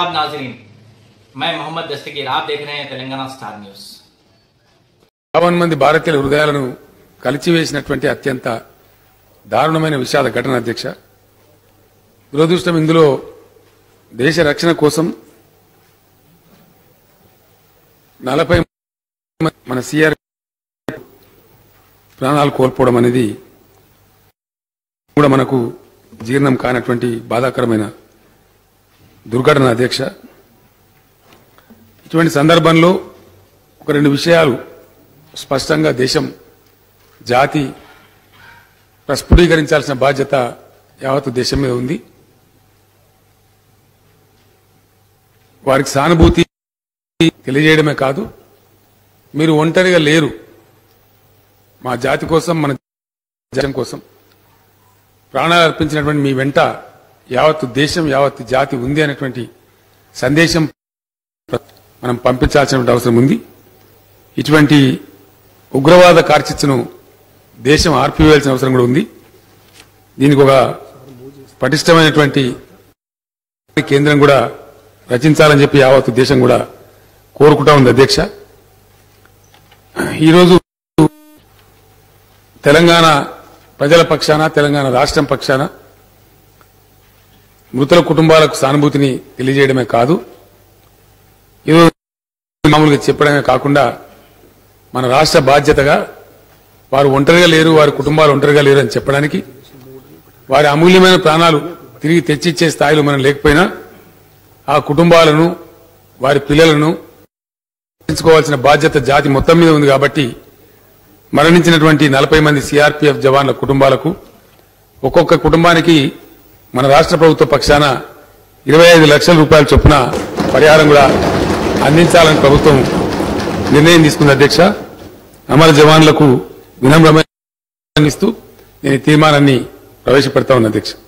आदाब नाजरीन मैं मोहम्मद दस्तगीर आप देख रहे हैं तेलंगाना स्टार न्यूज యావన్ మంది భారతీయుల హృదయాలను కలిచివేసినటువంటి అత్యంత దారుణమైన విషాద ఘటన అధ్యక్ష దురదృష్టం ఇందులో దేశ రక్షణ కోసం నలభై మన సిఆర్ ప్రాణాలు కోల్పోవడం అనేది కూడా మనకు జీర్ణం కానటువంటి బాధాకరమైన దుర్ఘటన అధ్యక్ష ఇటువంటి సందర్భంలో ఒక రెండు విషయాలు స్పష్టంగా దేశం జాతి ప్రస్ఫుటీకరించాల్సిన బాధ్యత యావత్తు దేశం మీద ఉంది వారికి సానుభూతి తెలియజేయడమే కాదు మీరు ఒంటరిగా లేరు మా జాతి కోసం మన దేశం కోసం ప్రాణాలు అర్పించినటువంటి మీ వెంట యావత్తు దేశం యావత్తు జాతి ఉంది అనేటువంటి సందేశం మనం పంపించాల్సినటువంటి అవసరం ఉంది ఇటువంటి ఉగ్రవాద కార్చిచ్చును దేశం ఆర్పివేయాల్సిన అవసరం కూడా ఉంది దీనికి ఒక పటిష్టమైనటువంటి కేంద్రం కూడా రచించాలని చెప్పి యావత్తు దేశం కూడా కోరుకుంటా ఉంది అధ్యక్ష ఈరోజు తెలంగాణ ప్రజల పక్షాన తెలంగాణ రాష్ట్రం పక్షాన మృతుల కుటుంబాలకు సానుభూతిని తెలియజేయడమే కాదు ఈరోజు మామూలుగా చెప్పడమే కాకుండా మన రాష్ట్ర బాధ్యతగా వారు ఒంటరిగా లేరు వారి కుటుంబాలు ఒంటరిగా లేరు అని చెప్పడానికి వారి అమూల్యమైన ప్రాణాలు తిరిగి తెచ్చిచ్చే స్థాయిలో మనం లేకపోయినా ఆ కుటుంబాలను వారి పిల్లలను రక్షించుకోవాల్సిన బాధ్యత జాతి మొత్తం మీద ఉంది కాబట్టి మరణించినటువంటి నలభై మంది సిఆర్పీఎఫ్ జవాన్ల కుటుంబాలకు ఒక్కొక్క కుటుంబానికి మన రాష్ట్ర ప్రభుత్వ పక్షాన ఇరవై ఐదు లక్షల రూపాయల చొప్పున పరిహారం కూడా అందించాలని ప్రభుత్వం నిర్ణయం తీసుకుంది అధ్యక్ష అమర జవాన్లకు వినమ్రమైన ఇస్తూ నేను ఈ తీర్మానాన్ని ప్రవేశపెడతా ఉన్నా అధ్యక్ష